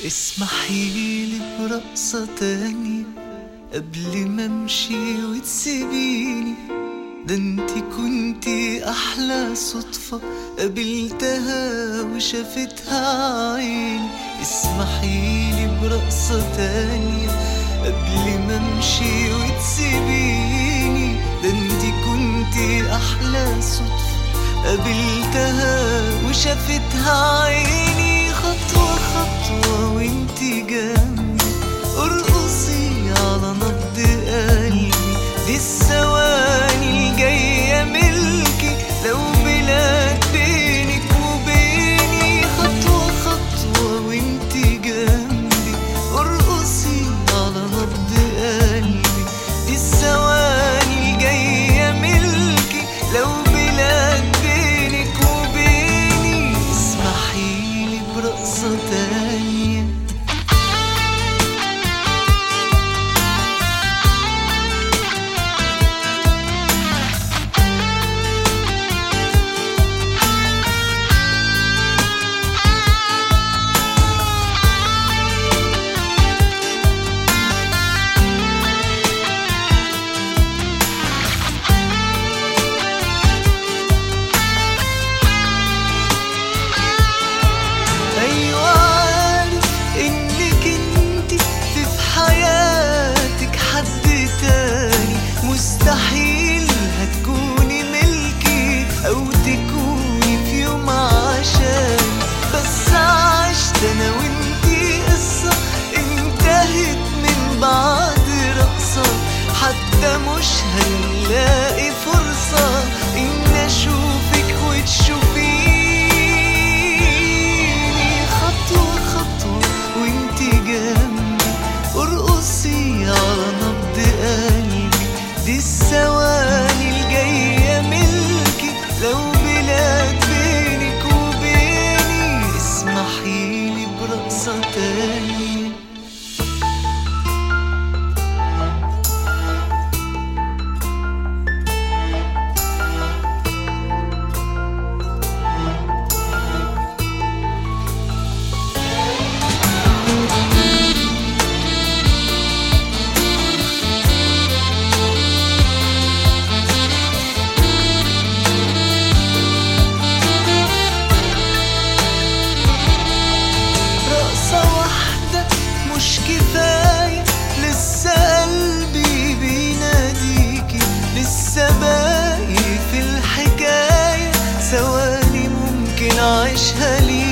اسمحيلي برقصة تانية قبل ما امشي وتسيبيني ده انتي كنتي احلى صدفة قابلتها وشافتها عيني اسمحيلي برقصة تانية قبل ما امشي وتسيبيني ده انتي كنتي احلى صدفة قابلتها وشافتها عيني خطوة خطوة وانتي جنبي ارقصي على نبض قلبي دي الثواني الجاية ملكي لو بلاد بينك وبيني خطوة خطوة وانتي جنبي ارقصي على نبض قلبي دي الثواني الجاية ملكي لو بلاد بينك وبيني اسمحيلي برقصة تانية ايوه عارف انك انتي في في حياتك حد تاني مستحيل هتكوني ملكي او تكوني في يوم عشان بس عشت انا وانتي قصة انتهت من بعد رقصة حتى مش هنلاقي فرصة ان اشوفك وتشوفيني خطوة خطوة وانتي جنبي ارقصي على نبض قلبي دي الثواني الجاية ملكي لو بلاد بينك وبيني اسمحيلي برقصة تانية رقصة واحدة مش كفاية لسه قلبي بيناديكي لسه باقي في الحكاية ثواني ممكن أعيشها ليكي